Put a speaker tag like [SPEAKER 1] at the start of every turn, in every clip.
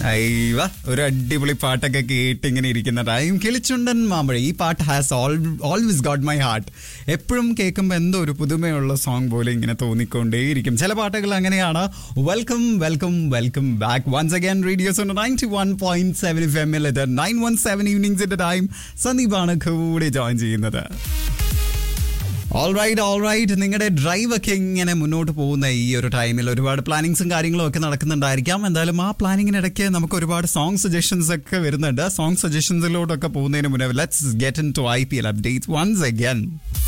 [SPEAKER 1] അയ്യവ ഒരു അടിപൊളി പാട്ടൊക്കെ കേട്ട് ഇങ്ങനെ ഇരിക്കുന്ന ടൈം കിളിച്ചുണ്ടൻ മാമ്പഴ ഈ പാട്ട് has always got my heart എപ്പോഴും കേൾക്കുമ്പോൾ എന്തോ ഒരു പുതുമയുള്ള സോങ് പോലെ ഇങ്ങനെ തോന്നിക്കൊണ്ടേയിരിക്കും ചില പാട്ടുകൾ അങ്ങനെയാണ് welcome welcome welcome back once again radio's ninety one point seven F M L nine one seven ഈവനിങ്സിന്റെ ടൈം സന്ദീപാണ് കൂടെ ജോയിൻ ചെയ്യുന്നത് ഓൾറൈറ്റ് ഓൾറൈറ്റ് നിങ്ങളുടെ ഡ്രൈവ് ഒക്കെ ഇങ്ങനെ മുന്നോട്ട് പോകുന്ന ഈ ഒരു ടൈമിൽ ഒരുപാട് പ്ലാനിങ്സും കാര്യങ്ങളും ഒക്കെ നടക്കുന്നുണ്ടായിരിക്കാം എന്തായാലും ആ പ്ലാനിങ്ങിനിടയ്ക്ക് നമുക്ക് ഒരുപാട് സോങ് സജഷൻസ് ഒക്കെ വരുന്നുണ്ട് സോങ് സജഷൻസിലോട്ടൊക്കെ പോകുന്നതിന് മുന്നേ let's get into I P L update once again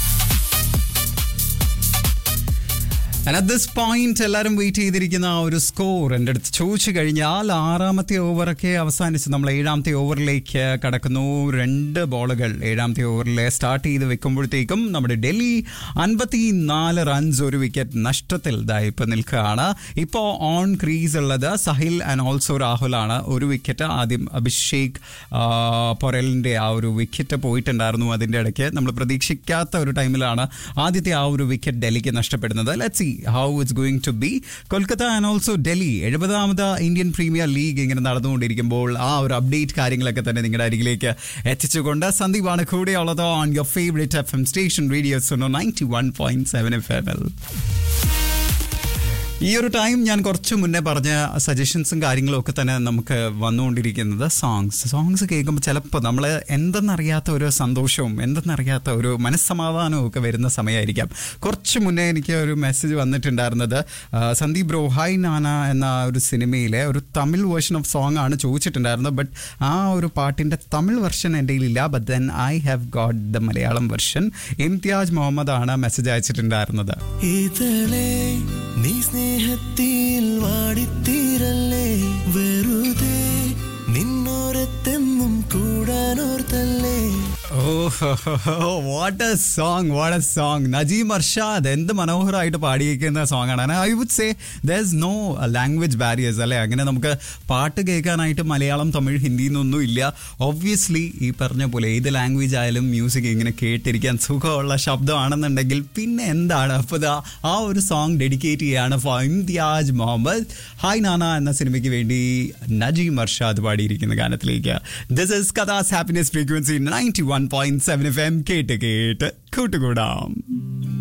[SPEAKER 1] And at this point എല്ലാവരും വെയിറ്റ് ചെയ്തിരിക്കുന്ന ആ ഒരു സ്കോർ എൻ്റെ അടുത്ത് ചോദിച്ചു കഴിഞ്ഞാൽ ആറാമത്തെ ഓവറൊക്കെ അവസാനിച്ച് നമ്മൾ ഏഴാമത്തെ ഓവറിലേക്ക് കടക്കുന്നു രണ്ട് ബോളുകൾ ഏഴാമത്തെ ഓവറിൽ സ്റ്റാർട്ട് ചെയ്ത് വെക്കുമ്പോഴത്തേക്കും നമ്മുടെ ഡൽഹി അൻപത്തി നാല് റൺസ് ഒരു വിക്കറ്റ് നഷ്ടത്തിൽ ഇതാ ഇപ്പം നിൽക്കുകയാണ് ഇപ്പോൾ ഓൺ ക്രീസ് ഉള്ളത് സഹിൽ ആൻഡ് ഓൾസോ രാഹുലാണ് ഒരു വിക്കറ്റ് ആദ്യം അഭിഷേക് ആ, പൊരലിൻ്റെ ആ ഒരു വിക്കറ്റ് പോയിട്ടുണ്ടായിരുന്നു അതിൻ്റെ ഇടയ്ക്ക് നമ്മൾ പ്രതീക്ഷിക്കാത്ത ഒരു ടൈമിലാണ് ആദ്യത്തെ ആ ഒരു വിക്കറ്റ് ഡൽഹിക്ക് നഷ്ടപ്പെടുന്നത് let see how it's going to be Kolkata and also Delhi എഴുപതാമത് ഇന്ത്യൻ പ്രീമിയർ ലീഗ് ഇങ്ങനെ നടന്നുകൊണ്ടിരിക്കുമ്പോൾ ആ ഒരു അപ്ഡേറ്റ് കാര്യങ്ങളൊക്കെ തന്നെ നിങ്ങളുടെ അരികിലേക്ക് എത്തിച്ചുകൊണ്ട് സന്ദീപാണ് കൂടെയുള്ളത് on your favourite F M station radio's ninety one point seven F M L ഈ ഒരു ടൈം ഞാൻ കുറച്ച് മുന്നേ പറഞ്ഞ സജഷൻസും കാര്യങ്ങളും ഒക്കെ തന്നെ നമുക്ക് വന്നുകൊണ്ടിരിക്കുന്നത് സോങ്സ് സോങ്സ് കേൾക്കുമ്പോൾ ചിലപ്പോൾ നമ്മൾ എന്തെന്നറിയാത്ത ഒരു സന്തോഷവും എന്തെന്നറിയാത്ത ഒരു മനസ്സമാധാനവും ഒക്കെ വരുന്ന സമയമായിരിക്കാം കുറച്ച് മുന്നേ എനിക്ക് ഒരു മെസ്സേജ് വന്നിട്ടുണ്ടായിരുന്നത് ആ, സന്ദീപ് ബ്രോ ഹായ് നാന എന്ന ഒരു സിനിമയിലെ ഒരു തമിഴ് വേർഷൻ ഓഫ് സോങ് ആണ് ചോദിച്ചിട്ടുണ്ടായിരുന്നത് ബട്ട് ആ ഒരു പാട്ടിൻ്റെ തമിഴ് വെർഷൻ എൻ്റെ കയ്യിലില്ല but then I have got the Malayalam version Imtiaz Muhammad ആണ് മെസ്സേജ് അയച്ചിട്ടുണ്ടായിരുന്നത്
[SPEAKER 2] ഇതളേ നീ സ്നേഹത്തിൽ വാടിത്തീരല്ലേ വെറുതെ നിന്നോരത്തെന്നും കൂടാനോർത്തല്ലേ
[SPEAKER 1] what a song what a song Najim Arshad എന്ത് മനോഹരമായിട്ട് പാടിയിരിക്കുന്ന സോങ് ആണ് I would say thus no language barriers അല്ലെ അങ്ങനെ നമുക്ക് പാട്ട് കേൾക്കാനായിട്ട് മലയാളം തമിഴ് ഹിന്ദി എന്നൊന്നും ഇല്ല ഒബ്വിയസ്ലി ഈ പറഞ്ഞ പോലെ ഏത് ലാംഗ്വേജ് ആയാലും മ്യൂസിക് ഇങ്ങനെ കേട്ടിരിക്കാൻ സുഖമുള്ള ശബ്ദമാണെന്നുണ്ടെങ്കിൽ പിന്നെ എന്താണ് അപ്പോൾ ദാ ആ ഒരു സോങ് ഡെഡിക്കേറ്റ് ചെയ്യാണ് ഫോർ ഇംതിയാജ് മുഹമ്മദ് ഹായ് നാന എന്ന സിനിമയ്ക്ക് വേണ്ടി നജീം അർഷാദ് പാടിയിരിക്കുന്ന ഗാനത്തിലേക്ക് this is Qatar's happiness frequency ninety one point seven F M കേട്ട് കേട്ട് കൂട്ടുകൂടാം